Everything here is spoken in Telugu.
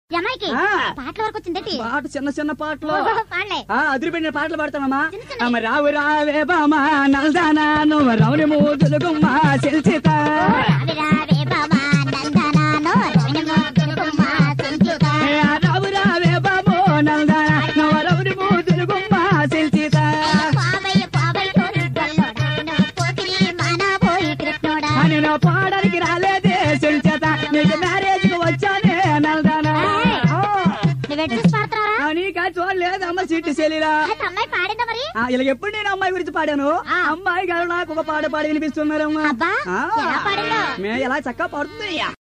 జమాయికి ఆ. పాటల వరకు వచ్చిందేటి పాట చిన్న చిన్న పాటలు ఓహో, పాడలే ఆ అదిరిపెట్టిన పాటలు పాడతామమ్మా చిన్న చిన్న. అమ్మ రావు రావే బామా నల్దానా నువ్వు రౌని మూదులు గుమ్మ సెల్చిత రావి రావే బామా నందనానో రవిని మోతులు గుమ్మ సంచిత ఏ రావు రావే బామో నల్దానా నువ్వు రౌని మూదులు గుమ్మ సెల్చిత పావయ్య పావయ్య తోని గల్లోడా పోకిరి మానా పోయి కృష్ణోడా అని నా పాడడానికి రాలేదే సెల్చేత నీకు మ్యారేజ్ కి వచ్చానే నల్దానా ఏయ్. ఆ. నువ్వు ఎటు చూసి పాడుతున్నారా ఆ, నీకా చూడలేదమ్మ సిట్టి చెల్లిలా అయితే అమ్మాయి పాడిందా మరి ఆ, ఇలా ఎప్పుడు నేను అమ్మాయి గురించి పాడాను ఆ. అమ్మాయి గారు నాకు ఒక పాట పాడి వినిపిస్తున్నారమ్మా అబ్బా ఆ. ఎలా పాడిందో మే ఎలా చక్కగా పాడుతుంది